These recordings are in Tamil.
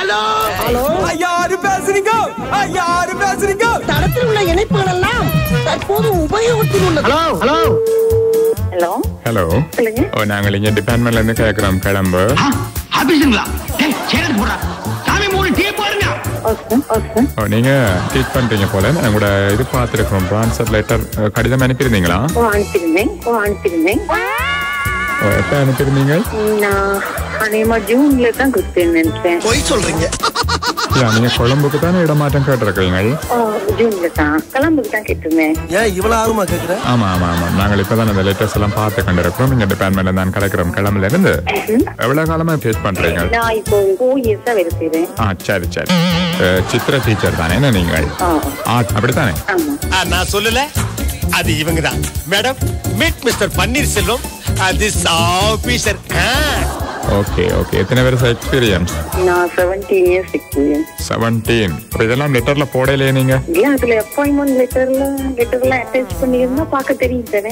ஹலோ ஹலோ யாரு பேசுறீங்க யாரு பேசுறீங்க தடத்தில் உள்ள இணைப்புகள் எல்லாம் தற்போது உபயோகத்தில் உள்ளது ஹலோ ஹலோ ஹலோ ஹலோ சொல்லுங்க ஓ நாங்கள் இங்கே டிபார்ட்மெண்ட்ல இருந்து கேட்குறோம் கிளம்பு ஆபீஸுங்களா ஏய் சேரட் போடுறா சாமி மூணு டீ போடுங்க ஓகே ஓகே ஓ நீங்க டீச் பண்றீங்க போல உங்களோட இது பார்த்துருக்கோம் ட்ரான்ஸ்ஃபர் லெட்டர் கடிதம் அனுப்பியிருந்தீங்களா ஓ அனுப்பியிருந்தேன் ஓ அனுப்பியிருந்தேன் ஓ, எப்போ அனுப்பியிருந்தீங்க நான் அநேகமா ஜூன்ல தான் கொடுத்தேன்னு நினைச்சேன் பொய் சொல்றீங்க யா நீங்க கொழம்புக்கு தானே இடமாற்றம் கேட்டிருக்கீங்க ஓ ஜூன்ல தான் கிளம்புக்கு தான் கேட்டிருந்தேன் ஏன் இவ்வளவு ஆர்வமா கேக்குற ஆமா ஆமா ஆமா நாங்கள் இப்பதான் அந்த லெட்டர்ஸ் எல்லாம் பார்த்து கொண்டிருக்கிறோம் இங்க டிபார்ட்மெண்ட்ல தான் கிடைக்கிறோம் கிளம்புல இருந்து எவ்வளவு காலமா டீச் பண்றீங்க நான் இப்போ ஃபோர் இயர்ஸா வேலை செய்றேன் ஆ சரி சரி அஹ், சித்திர டீச்சர் தானே என்ன நீங்கள் ஆ ஆர்ட் அப்படித்தானே ஆமா ஆ, நான் சொல்லல அது இவங்க தான் madam meet mister Panneerselvam this officer okay okay எத்தனை வருஷம் எக்ஸ்பீரியன்ஸ் நான் செவன்டீன் இயர்ஸ் எக்ஸ்பீரியன்ஸ் செவன்டீன் இதெல்லாம் லெட்டர்ல போடலையே நீங்க இல்ல அதுல அப்பாயின்மெண்ட் லெட்டர்ல லெட்டர்லாம் அட்டாச் பண்ணியிருந்தா பார்க்க தெரியும் தானே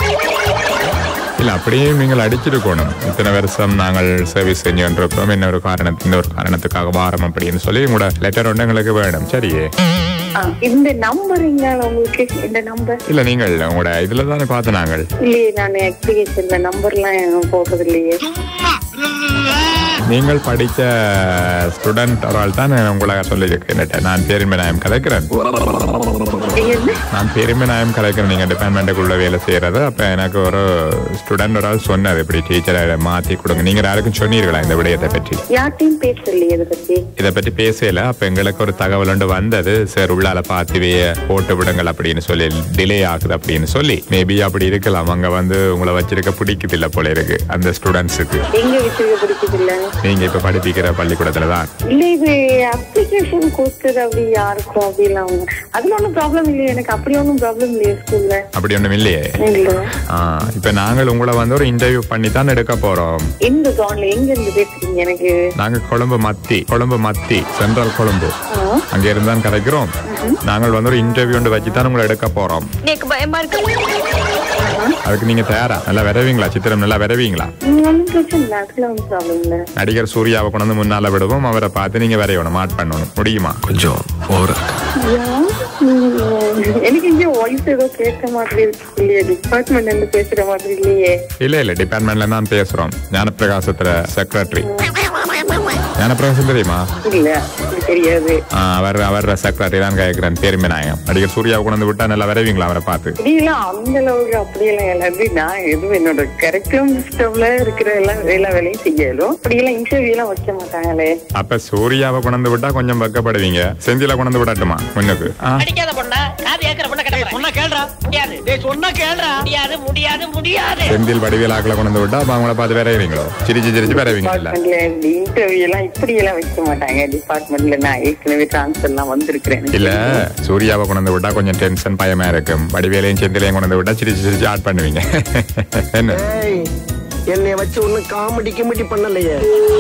இல்ல அப்படியே நீங்கள் அடிச்சிருக்கணும் இத்தனை வருஷம் நாங்கள் சர்வீஸ் செஞ்சு கொண்டிருக்கிறோம் இன்னொரு காரணத்து இந்த ஒரு காரணத்துக்காக வாரம் அப்படின்னு சொல்லி உங்களோட லெட்டர் ஒன்று எங்களுக்கு வேணும் சரியே ஆ, இந்த நம்பர் எங்க உங்களுக்கு இந்த நம்பர் இல்ல நீங்கள் உங்களோட இதுல தானே பார்த்து நாங்கள் இல்லையே நான் அப்ளிகேஷன்ல நம்பர்லாம் போடுறது இல்லையே நீங்கள் படித்த ஸ்டூடெண்ட் ஒரு ஆள் தான் உங்களை சொல்லியிருக்கேன் நான் பேருமை நாயம் கலைக்கிறேன் என்ன நான் பெருமை நாயம் கலைக்கிறேன் நீங்க டிபார்ட்மெண்ட்டுக்குள்ள வேலை செய்யறது அப்ப எனக்கு ஒரு ஸ்டூடெண்ட் ஒரு ஆள் சொன்னார் இப்படி டீச்சரை மாத்தி கொடுங்க நீங்க யாருக்கும் சொன்னீர்களா இந்த விடயத்தை பற்றி யார்ட்டையும் பேசலையே இதை பத்தி இதை பற்றி பேசல அப்ப எங்களுக்கு ஒரு தகவல் ஒன்று வந்தது சார் உள்ளால பார்த்துவே போட்டு விடுங்கள் அப்படின்னு சொல்லி டிலே ஆகுது அப்படின்னு சொல்லி மேபி அப்படி இருக்கலாம் அங்க வந்து உங்களை வச்சிருக்க பிடிக்குது இல்ல போல இருக்கு அந்த ஸ்டூடெண்ட்ஸுக்கு எங்க வச்சிருக்க பிடிக்குது இல்ல நீங்க இப்ப படிப்பிக்கிற பள்ளிக்கூடத்துல தான் இல்ல இது அப்ளிகேஷன் கொடுத்தது அப்படி யாருக்கும் அப்படி இல்லாம அதுல ஒண்ணும் ப்ராப்ளம் இல்லையே எனக்கு அப்படி ஒண்ணும் ப்ராப்ளம் இல்லையே ஸ்கூல்ல அப்படி ஒண்ணும் இல்லையே இல்ல ஆ, இப்ப நாங்கள் உங்களை வந்து ஒரு இன்டர்வியூ பண்ணி தான் எடுக்க போறோம் எந்த ஜோன்ல எங்க இருந்து பேசுறீங்க எனக்கு நாங்க கொழும்பு மத்தி கொழும்பு மத்தி சென்ட்ரல் கொழும்பு ஆ. அங்க இருந்தான் கிடைக்கிறோம் நாங்கள் வந்து ஒரு இன்டர்வியூ ஒன்று வச்சு தான் உங்களை எடுக்க போறோம் எனக்கு பயமா இருக்கு அதுக்கு நீங்க தயாரா நல்லா விரவீங்களா சித்திரம் நல்லா விரவீங்களா ஒன்றும் பிரச்சனை இல்லை அதுல ஒன்றும் ப்ராப்ளம் இல்ல நடிகர் சூர்யாவை கொண்டு வந்து முன்னால விடுவோம் அவரை பார்த்து நீங்க வரையணும் மாட் பண்ணணும் முடியுமா கொஞ்சம் ஓவரா ஏன்? உம், எனக்கு இங்க வாய்ஸ் ஏதோ கேட்க மாதிரி இருக்கு இல்லையே டிபார்ட்மெண்ட் இருந்து பேசுற மாதிரி இல்லையே இல்ல இல்ல டிபார்ட்மெண்ட்ல தான் பேசுறோம் ஞானப்பிரகாசத்துல செக்ரட்டரி ஞானப்பிரகாசம் தெரியுமா இல்ல இது தெரியாது ஆ, அவர் அவர் செக்ரட்டரி தான் கேட்கிறேன் பேருமே நாயகம் நடிகர் சூர்யாவை கொண்டு வந்து விட்டா நல்லா விரைவீங்களா அவரை பார்த்து இப்படியெல்லாம் அந்த அளவுக்கு அப்படியெல்லாம் எல்லாமே நான் எதுவும் என்னோட கரெக்டும் சிஸ்டம்ல இருக்கிற எல்லாம் எல்லா வேலையும் செய்யலும் அப்படியெல்லாம் இன்டர்வியூ எல்லாம் வைக்க மாட்டாங்களே அப்ப சூர்யாவை கொண்டு வந்து விட்டா கொஞ்சம் வெக்கப்படுவீங்க செந்தில கொண்டு வந்து விடட்டுமா முன்னுக்கு ஆ, அடிக்காத பொண்ணா காது கேட்கிற பொண்ணை கட்ட சொன்னா கேள்றா முடியாது டேய் சொன்னா கேள்றா முடியாது முடியாது முடியாது செந்தில் வடிவேலாக்களை கொண்டு வந்து விட்டா அப்ப அவங்கள பார்த்து விரைவீங்களோ சிரிச்சு சிரிச்சு விரைவீங்க இல்ல டிபார்ட்மெண்ட்ல இன்டர்வியூ எல்லாம் இப்படி எல்லாம் வைக்க மாட்டாங்க டிபார்ட்மெண்ட்ல நான் ஏற்கனவே டிரான்ஸ்ஃபர் எல்லாம் வந்திருக்கிறேன் இல்ல சூர்யாவை கொண்டு வந்து விட்டா கொஞ்சம் டென்ஷன் பயமா இருக்கும் வடிவேலையும் செந்திலையும் கொண்டு வந்து விட்டா சிரிச்சு சிரிச்சு ஆட் பண்ணுவீங்க என்ன ஏய் என்னைய வச்சு ஒன்னும் காமெடி கிமெடி பண்ணலையே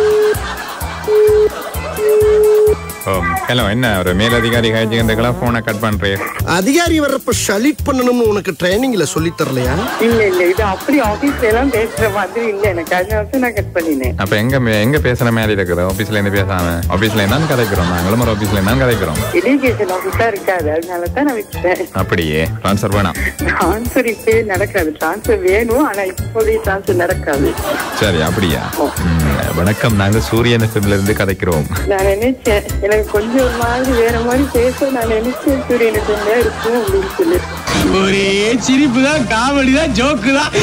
ஹலோ என்ன ஒரு மேலதிகாரி காய்ச்சிக்கிறதுக்கெல்லாம் போனை கட் பண்றேன் அதிகாரி வர்றப்ப ஷலிட் பண்ணணும்னு உனக்கு ட்ரைனிங்ல சொல்லி தரலையா இல்ல இல்ல இது அப்படி ஆபீஸ்ல எல்லாம் பேசுற மாதிரி இல்ல எனக்கு அதனால நான் கட் பண்ணினேன் அப்ப எங்க எங்க பேசுற மாதிரி இருக்குது ஆபீஸ்ல இருந்து பேசாம ஆபீஸ்ல இருந்தான் கதைக்கிறோம் நாங்களும் ஒரு ஆபீஸ்ல இருந்தான் கதைக்கிறோம் எஜுகேஷன் ஆபீஸா இருக்காது அதனால தான் நான் விட்டேன் அப்படியே ட்ரான்ஸ்ஃபர் வேணாம் டிரான்ஸ்ஃபர் இப்பயே நடக்காது டிரான்ஸ்ஃபர் வேணும் ஆனா இப்போதைய டிரான்ஸ்ஃபர் நடக்காது சரி அப்படியா ம், வணக்கம் நாங்க சூரியன் எஃப்எம்ல இருந்து கதைக்கிறோம் நான் நினைச்சேன் எனக்கு கொஞ்சம் ஒரு மாதிரி வேற மாதிரி பேச நான் நினைச்சேன் சூரியனுக்கு என்ன இருக்கும் அப்படின்னு சொல்லி ஒரே சிரிப்பு தான் காமெடி தான் ஜோக்கு தான்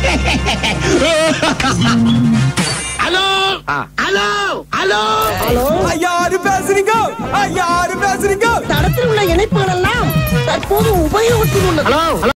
ஹலோ ஹலோ ஹலோ ஹலோ யாரு பேசுறீங்க யாரு பேசுறீங்க தடத்தில் உள்ள இணைப்புகள் எல்லாம் தற்போது உபயோகத்தில் உள்ளது ஹலோ